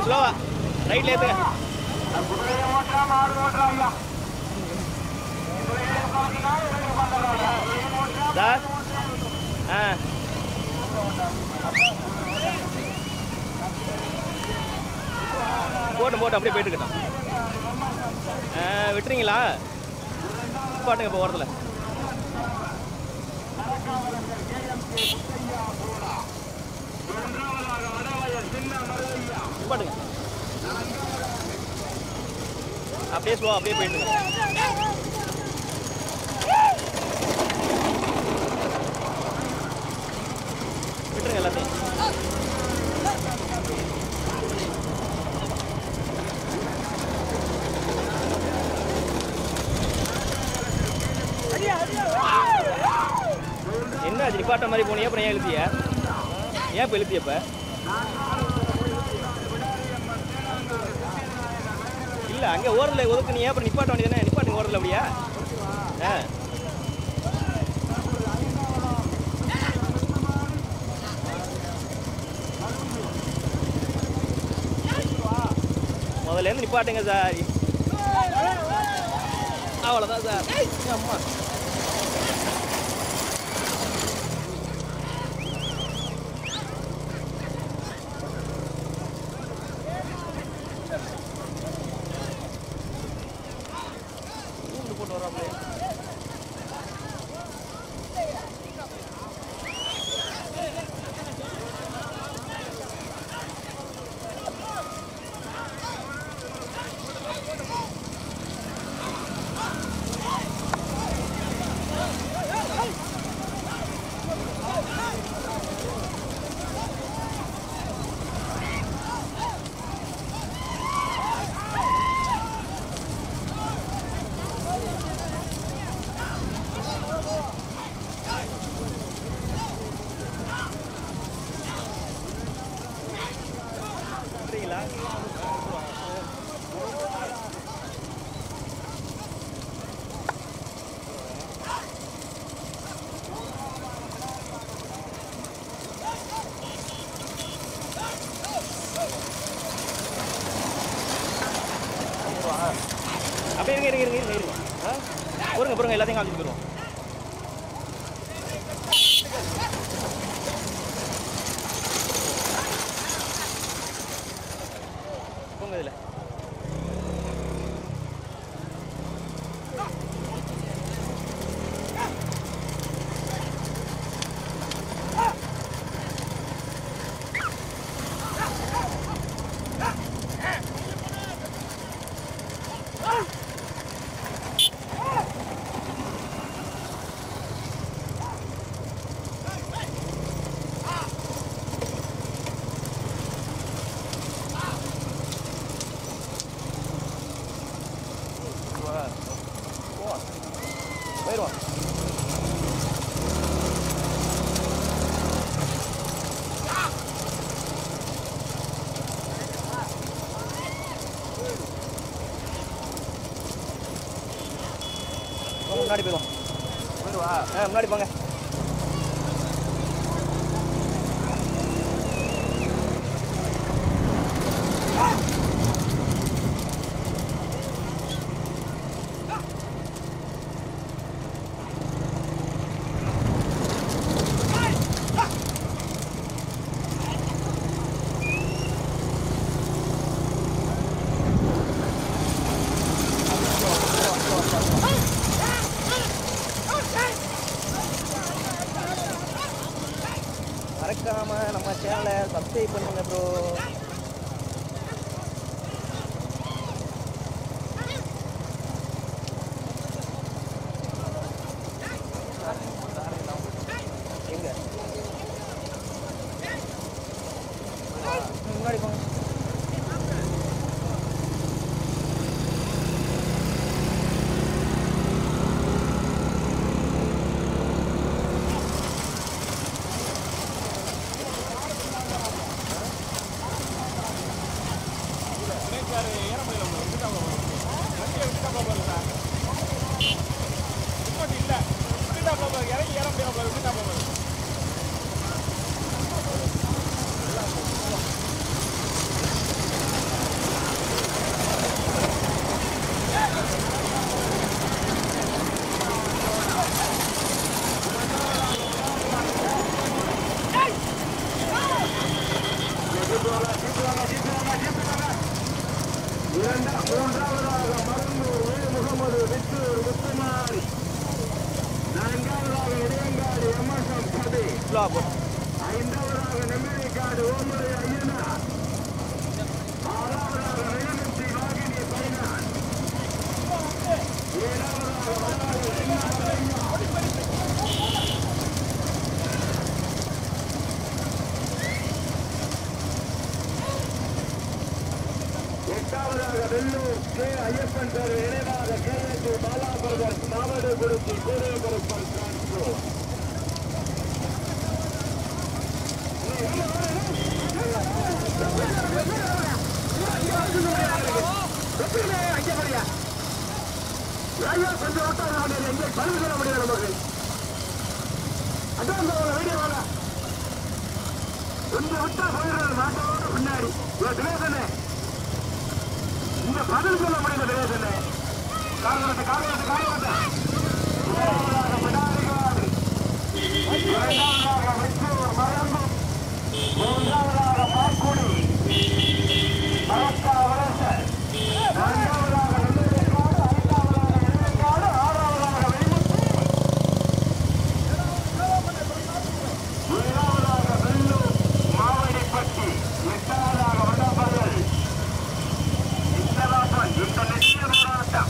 ஸ்லோவா ரைட்ல ஏத்துங்க சார் ஆ போட்டு போட்டு அப்படியே போயிட்டு இருக்கட்டும் ஆ, விட்டுறீங்களா பாட்டுங்க இப்போ ஓரத்தில் பாட்டுங்க அப்படியே ஸ்லோ அப்படியே போயிட்டு விட்டுருங்க எல்லாத்தையும் என்ன ஆச்சு நிப்பாட்ட மாதிரி போனியா அப்புறம் ஏன் எழுத்திய ஏன் இப்போ எழுத்திய இப்போ இல்லை அங்கே ஓரத்தில் ஒதுக்குனியா அப்புறம் நிப்பாட்ட வேண்டியதானே நிப்பாட்டுங்க ஓரத்தில் அப்படியா ஆ முதல்ல இருந்து நிப்பாட்டுங்க சார் அவ்வளோதான் சார் அம்மா கூண்டு போட்டு வராங்களே சரிங்களா அப்படியே இருங்க இருங்க இருங்க இருங்க இருங்க ஆ பொறுங்க பொறுங்க எல்லாத்தையும் காமிச்சிட்டு போயிடுவோம் போங்க இதில் போயிடுவோம் போங்க, முன்னாடி போயிடுவோம் போயிடுவா ஆ முன்னாடி போங்க மறக்காம நம்ம சேனலை சப்ஸ்கிரைப் பண்ணுங்க ப்ரோ எங்க முன்னாடி போங்க ஐந்தாவதாக நெம்மேலிக்காடு ஓமலை ஐயனார் ஆறாவதாக வேலுச்சி வாகினி பைனான் ஏழாவதாக வடாது ஐயா எட்டாவதாக வெள்ளூர் கே ஐயப்பன் பேர் நினைவாக கே எஸ் பாலா பிரதர்ஸ் மாவட்ட குறிச்சி கூடகுருப்பன் டிரான்ஸ்போர்ட் ஐயா கொஞ்சம் ஓட்டாங்க முடியாது எங்கே பதிவு சொல்ல முடியாது நமக்கு அதான் வீடியோ வாங்க கொஞ்சம் விட்டா போயிடுறது மாட்டோட பின்னாடி இவன் தினேசனே இந்த பதில் சொல்ல முடியல தினேசனே காரணத்தை காரணத்தை காரணத்தை முதலாவதாக பிடாரிகாடு இரண்டாவதாக மெச்சூர் மரம்பம் மூன்றாவதாக பாக்குடி மரக்கா வளசல் நான்காவதாக வெள்ளரிக்காடு ஐந்தாவதாக வெள்ளரிக்காடு ஆறாவதாக வெளிமுத்து ஏழாவதாக வெள்ளூர் மாவடிப்பட்டி எட்டாவதாக வடபகல் இந்தலாபன் இந்த நெடிய போராட்டம்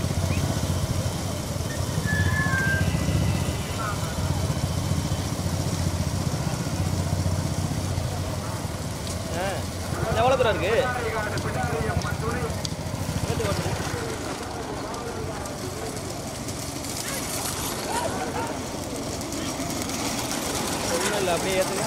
ஆ எவ்வளோ தூரம் இருக்கு பிடாரிகாடு பிடாரியம்மன் துணை ஏற்றி ஓட்டுங்க ஒன்றும் இல்லை அப்படியே ஏற்றுங்க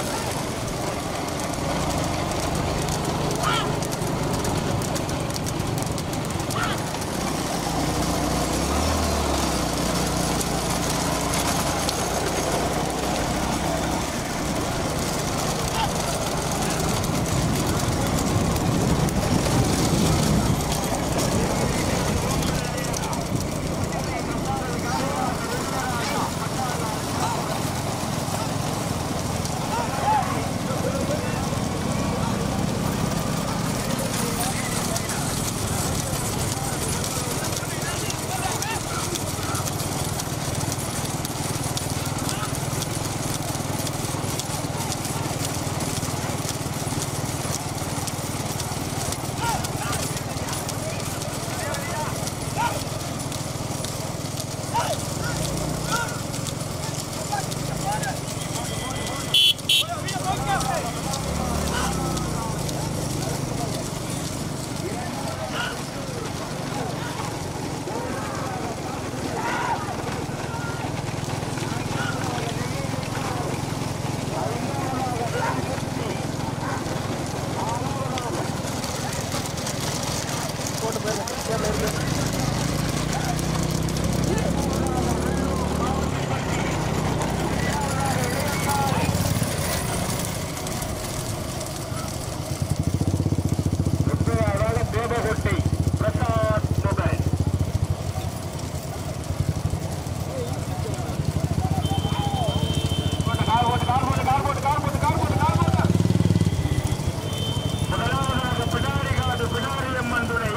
போட்டு போயிருங்க சேர்ல இருக்கு முத்துவாராக தேவகோட்டை பிரசாத் மொபைல் கார் போட்டு கார் போட்டு கார் போட்டு கார் போட்டு கார் போட்டு கார் போட்டு முதலாவதாக பிடாரிகாடு பிடாரியம்மன் துணை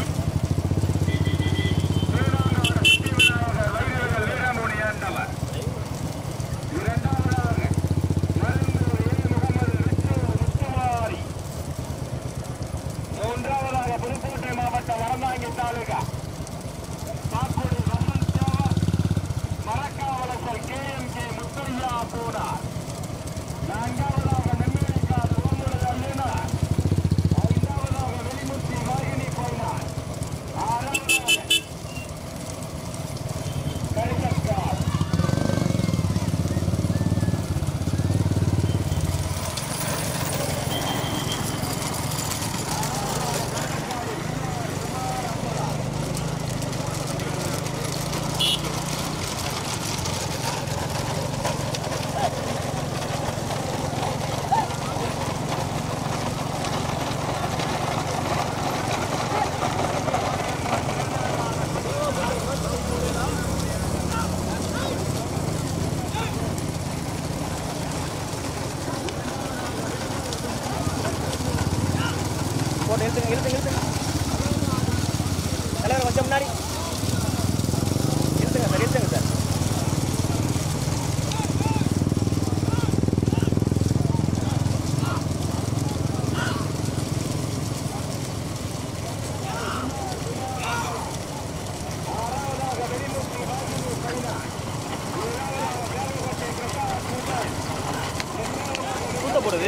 ஸ்ரீராமநாத சித்தி விநாயகர் வைரவர்கள் வீரமுனி ஆண்டவர் இரண்டாவதாக மருந்தூர் ஏ முகமது விஷ்ணு முத்துமாரி மூன்றாவதாக புதுக்கோட்டை மாவட்டம் வரந்தாங்கி தாலுகா பாக்குடி வசந்த் தேவர் மரக்காவலசர் கே எம் கே முத்தையா போனார் நான்காவதாக நெம்மேலிக்காடு ஓமுறை அள்ளினார் ஐந்தாவதாக வெளிமுத்தி வாகினி போனார் ஆறாவதாக கரிசக்கார் போட்டு இழுத்துங்க இழுத்துங்க இழுத்துங்க தலைவர் கொஞ்சம் முன்னாடி இழுத்துங்க சார் இழுத்துங்க சார் இருக்குது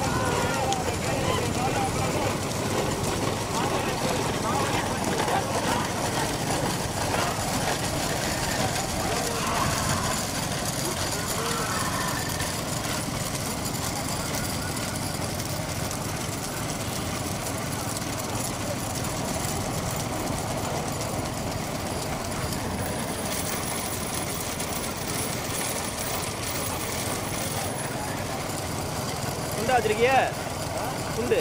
குண்டா வச்சிருக்கிய குண்டு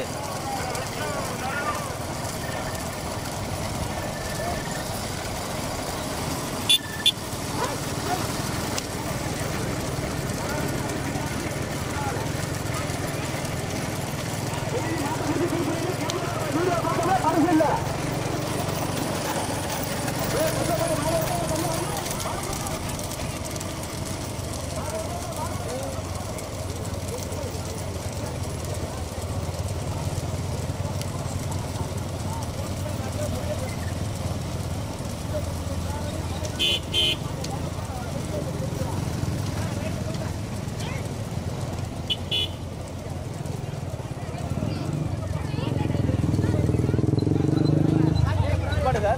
பாட்டு சார்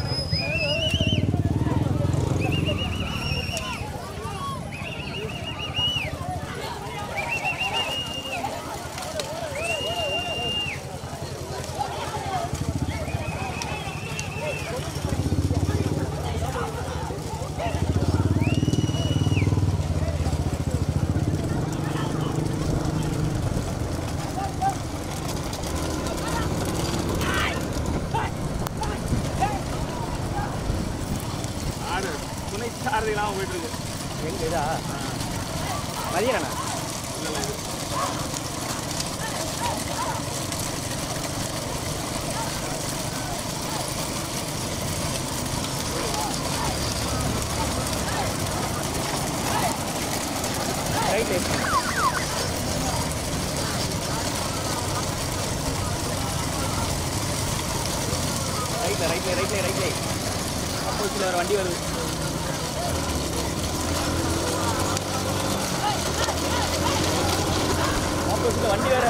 ஆடு துணை சாரதிலாம் போயிட்டு இருக்கு எங்க இதா மதியானா ரைட் ரைட்ல ரைட்ல ரைட்ல ரைட்ல அப்போசிட்ல ஒரு வண்டி வருது ஆப்போசிட்ல வண்டி வேற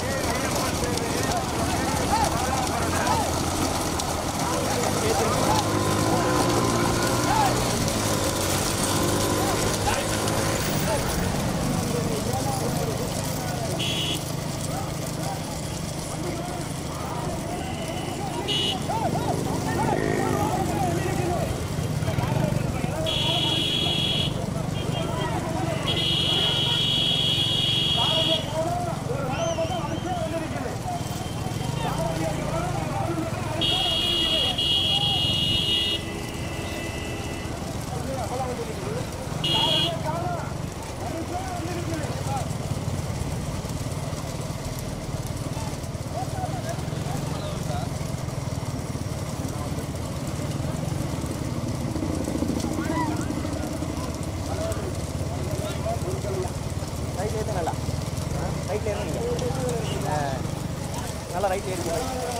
ரைட்ல ஏற்ற நல்லா ரைட்ல ஏறுங்க ஆ, நல்லா ரைட்ல ஏறுங்க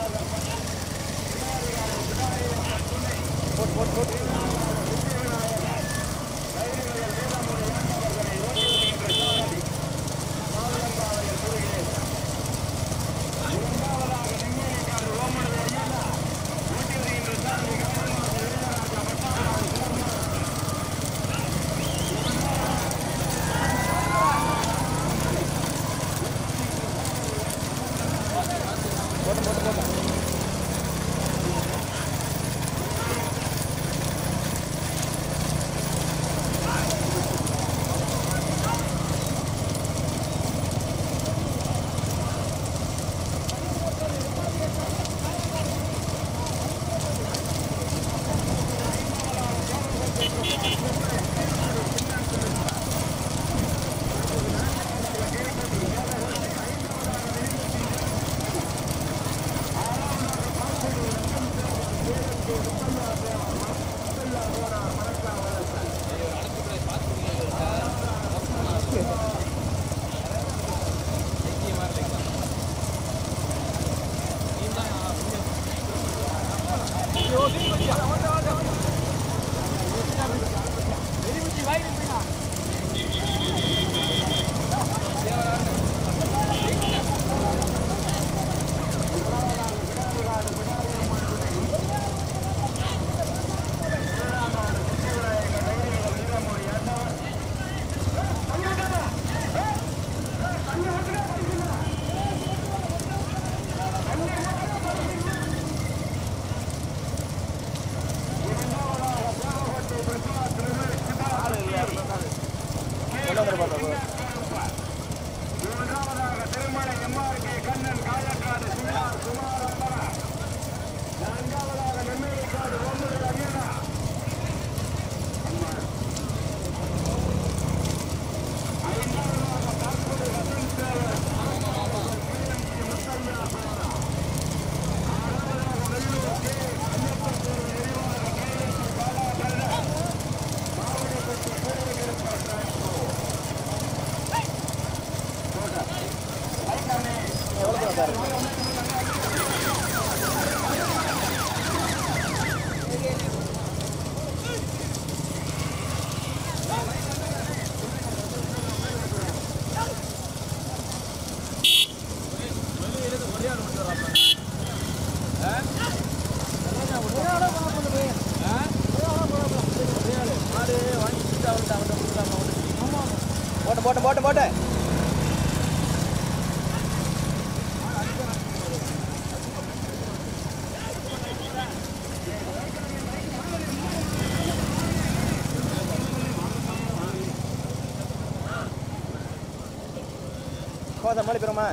போட்டு போட்டு போட்டு போட்டு போட்டு போட்டு போட்ட போட்ட போட்ட போட்ட கோத மழை பெறுமா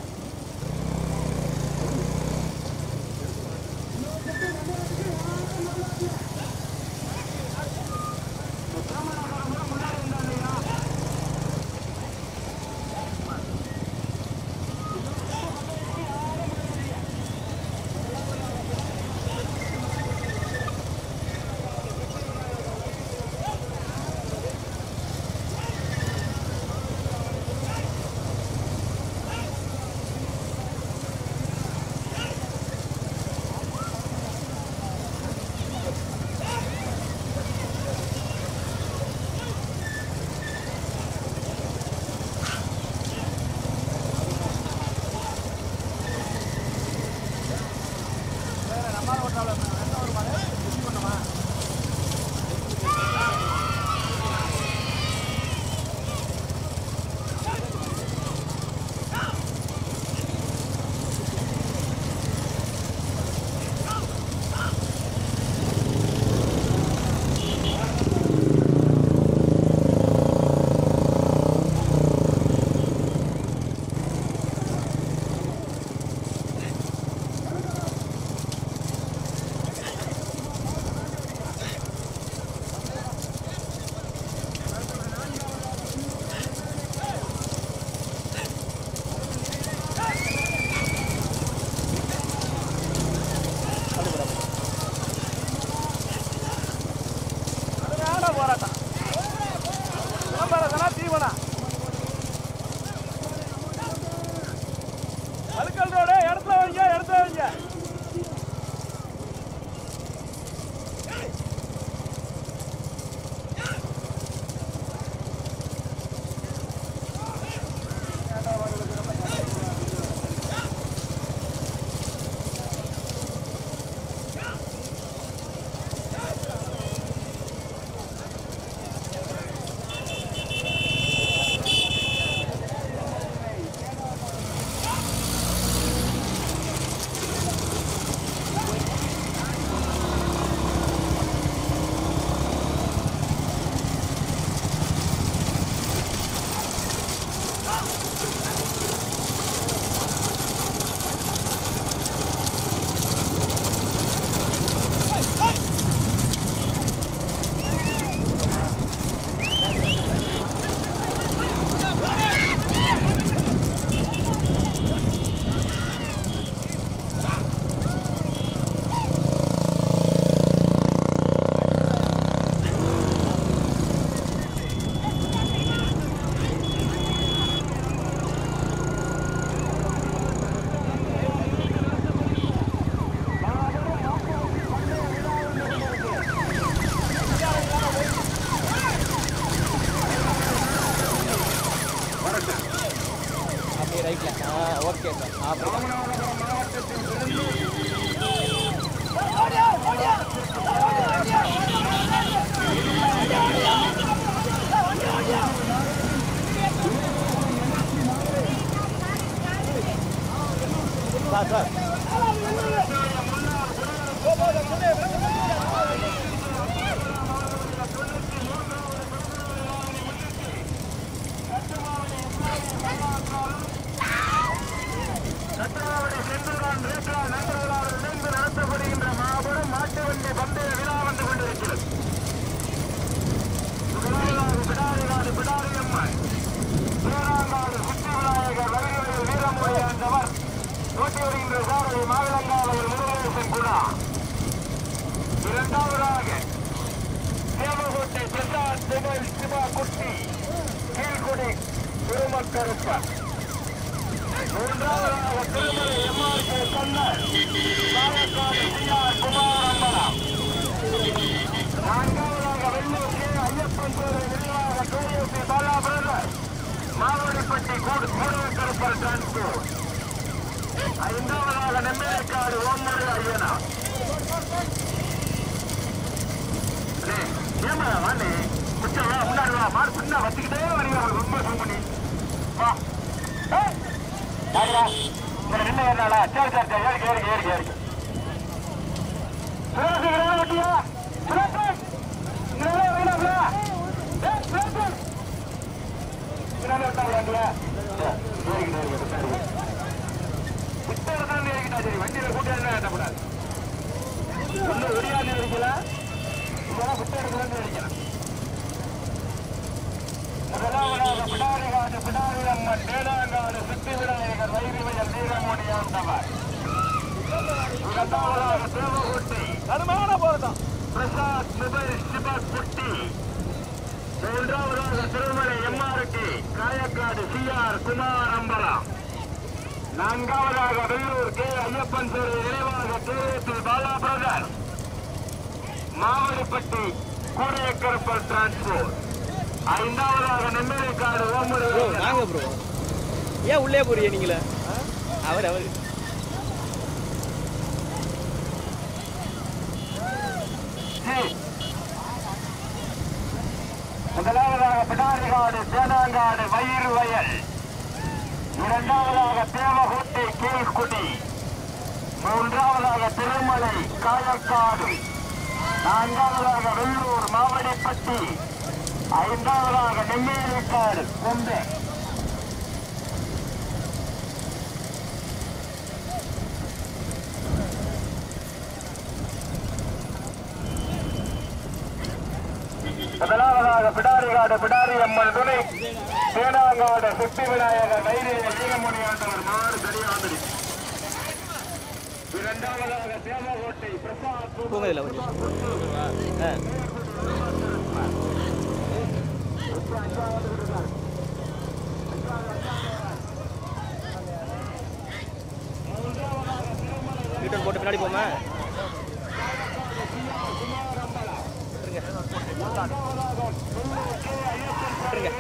போராட்டம் விளம்பரம் தீவனம் அழுக்கல் ரோடு இடத்துல வைங்க இடத்துல வைங்க அப்படியே ரைட்ல ஆ ஓகே சார் அப்படி சார் சார் சட்டமாவடி செந்தூரான் ரேகா நண்பர்களால் இணைந்து நடத்தப்படுகின்ற மாபெரும் மாட்டு வண்டி பந்தய விழா வந்து கொண்டிருக்கிறது முதலாவதாக பிடாரிகாடு பிடாரியம்மன் வீராங்காடு குச்சி விநாயகர் வரிகளில் வீரமொழி என்றவர் ஓட்டி வருகின்ற சாரதி மாவிலங்காவலர் முருகேசன் குணா இரண்டாவதாக தேவகோட்டை பிரசாத் புகழ் சிவா குட்டி கீழ்குடி திருமக்கருப்பன் மூன்றாவதாக திருமலை எம்ஆர்கே கண்ணன் பாலக்காடு டிஆர் குமார் அம்பலம் நான்காவதாக வெள்ளூர் கே ஐயப்பன் கோவில் நிர்வாக கேஎஸ்சி பாலா பிரதர் மாவடிப்பட்டி கூடுவக்கருப்பல் டிரான்ஸ்போர்ட் ஐந்தாவதாக நெம்மேற்காடு ஓம்மொழி ஐயனா அண்ணே, ஏம்மா வாண்ணே கொஞ்சம் வா முன்னாடி வா மாடு பின்னா வச்சுக்கிட்டே வரீங்க அவங்களுக்கு ரொம்ப ஃபோன் பண்ணி வா ஏய், யாருடா இங்க நின்று ஏறினாளா சரி சரி சரி ஏறிக்க ஏறிக்க ஏறிக்க ஏறிக்க சுரேஷ் இங்கே வட்டியா சுரேஷ் இங்கே வைனாப்ல ஏய் சுரேஷ் இங்கே விட்டாங்க வண்டியா ஏறிக்கிட்டு ஏறிக்கிட்டு புத்த இடத்துல ஏறிக்கிட்டா சரி வண்டியில கூட்டி என்ன கட்டக்கூடாது ஒன்றும் ஒடியாது இருக்கலாம் இதெல்லாம் புத்த இடத்துல அடிக்கலாம் முதலாவதாக பிடாரிகாடு பிடாரி அம்மன் வேளாங்காடு சித்தி விநாயகர் வைரிவயல் வீரமணி ஆண்டவர் இரண்டாவதாக தேவகோட்டை கடுமையான போராட்டம் பிரசாத் மொபைல் சிபாஸ் புட்டி மூன்றாவதாக திருமலை எம்ஆர்டி காயக்காடு சிஆர் குமார் அம்பலம் நான்காவதாக வெள்ளூர் கே ஐயப்பன் சிறு நினைவாக கேஏபி பாலா பிரதர் மாவடிப்பட்டி கூடியக்கருப்பல் டிரான்ஸ்போர்ட் ஐந்தாவதாக நெம்மேலிக்காடு ஓமுறை ப்ரோ வாங்க ப்ரோ ஏன் உள்ளே போறீங்க நீங்களே அவர் அவர் முதலாவதாக பிடாரிகாடு சேனாங்காடு வயிறு வயல் இரண்டாவதாக தேவகோட்டை கீழ்குடி மூன்றாவதாக திருமலை காயக்காடு நான்காவதாக வெள்ளூர் மாவடிப்பட்டி ஐந்தாவதாக நெம்மேலிக்காடு கொம்பு முதலாவதாக பிடாரிகாடு பிடாரி அம்மன் துணை சேனாங்காடு சுத்தி விநாயகர் தைரிய வீரமணி ஆண்டவர் மாறு சரியாந்திரி இரண்டாவதாக தேவகோட்டை பிரசாத் போங்க இதில் கொஞ்சம் ஆ ரிட்டர்ன் போட்டு பின்னாடி போமா விட்டுருங்க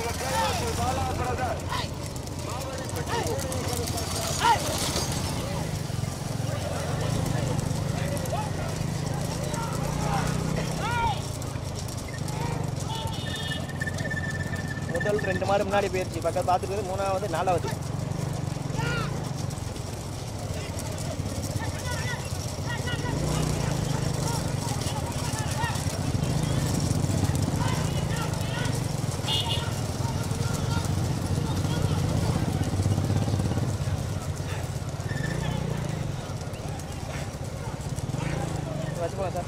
முதல் ரெண்டு மாடு முன்னாடி போயிடுச்சு பக்கத்து பார்த்துட்டு மூணாவது நாலாவது வச்சுக்கோங்க சார்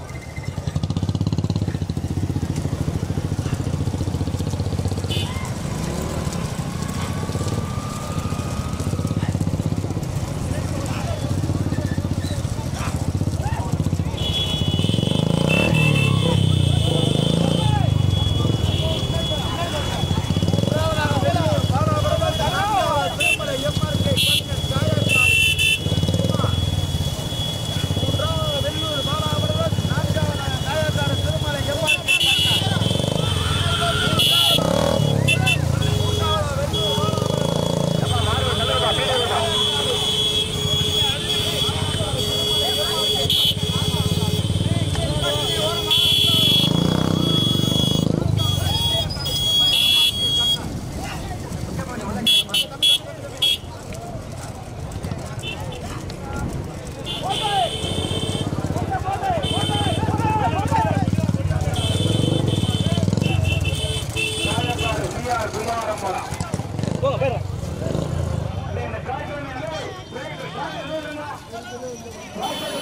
போங்க போயிடுறேன் இந்த காய்கறி